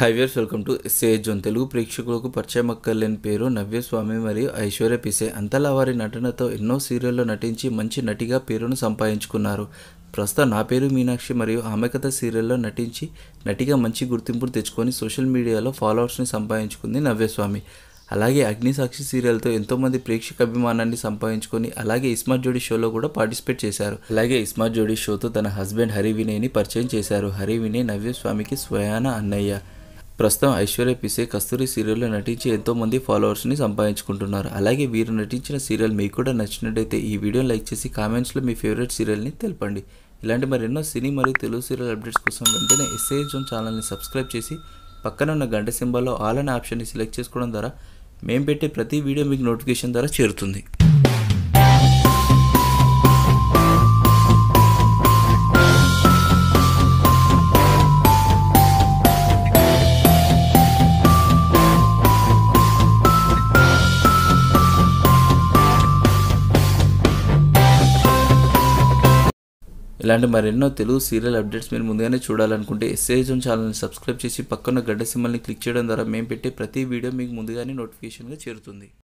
హైవేర్స్ welcome to SA zone Telugu ప్రేక్షకులకు పరిచయం అక్కర్లేని పేరు నవ్యస్వామి మరియు ఐశ్వర్య పిసే అంతలా వారి నటనతో ఎన్నో సీరియల్లో నటించి మంచి నటిగా పేరును సంపాదించుకున్నారు ప్రస్తుతం నా పేరు మీనాక్షి మరియు ఆమె కథ సీరియల్లో నటించి నటిగా మంచి గుర్తింపును తెచ్చుకొని సోషల్ మీడియాలో ఫాలోవర్స్ని సంపాదించుకుంది నవ్యస్వామి అలాగే అగ్నిసాక్షి సీరియల్తో ఎంతోమంది ప్రేక్షక అభిమానాన్ని సంపాదించుకొని అలాగే ఇస్మార్ట్ జోడీ షోలో కూడా పార్టిసిపేట్ చేశారు అలాగే ఇస్మార్ట్ జోడీ షోతో తన హస్బెండ్ హరి వినయ్ని పరిచయం చేశారు హరి వినయ్ నవ్యస్వామికి స్వయాన అన్నయ్య ప్రస్తుతం ఐశ్వర్య పిసే కస్తూరి సీరియల్లో నటించి ఎంతో మంది ఫాలోవర్స్ని సంపాదించుకుంటున్నారు అలాగే వీరు నటించిన సీరియల్ మీకు కూడా నచ్చినట్టయితే ఈ వీడియోని లైక్ చేసి కామెంట్స్లో మీ ఫేవరెట్ సీరియల్ని తెలపండి ఇలాంటి మరెన్నో సినీ మరియు తెలుగు సీరియల్ అప్డేట్స్ కోసం వెంటనే ఎస్ఏ జోన్ ఛానల్ని సబ్స్క్రైబ్ చేసి పక్కన ఉన్న గంట సింబల్లో ఆల్ అనే ఆప్షన్ని సెలెక్ట్ చేసుకోవడం ద్వారా మేము పెట్టే ప్రతి వీడియో మీకు నోటిఫికేషన్ ద్వారా చేరుతుంది ఇలాంటి మరెన్నో తెలుగు సీరియల్ అప్డేట్స్ మీరు ముందుగానే చూడాలనుకుంటే ఎస్ఏ జోన్ ఛానల్ని సబ్స్క్రైబ్ చేసి పక్కన గడ్డ సింబల్ని క్లిక్ చేయడం ద్వారా మేము పెట్టే ప్రతి వీడియో మీకు ముందుగానే నోటిఫికేషన్గా చేరుతుంది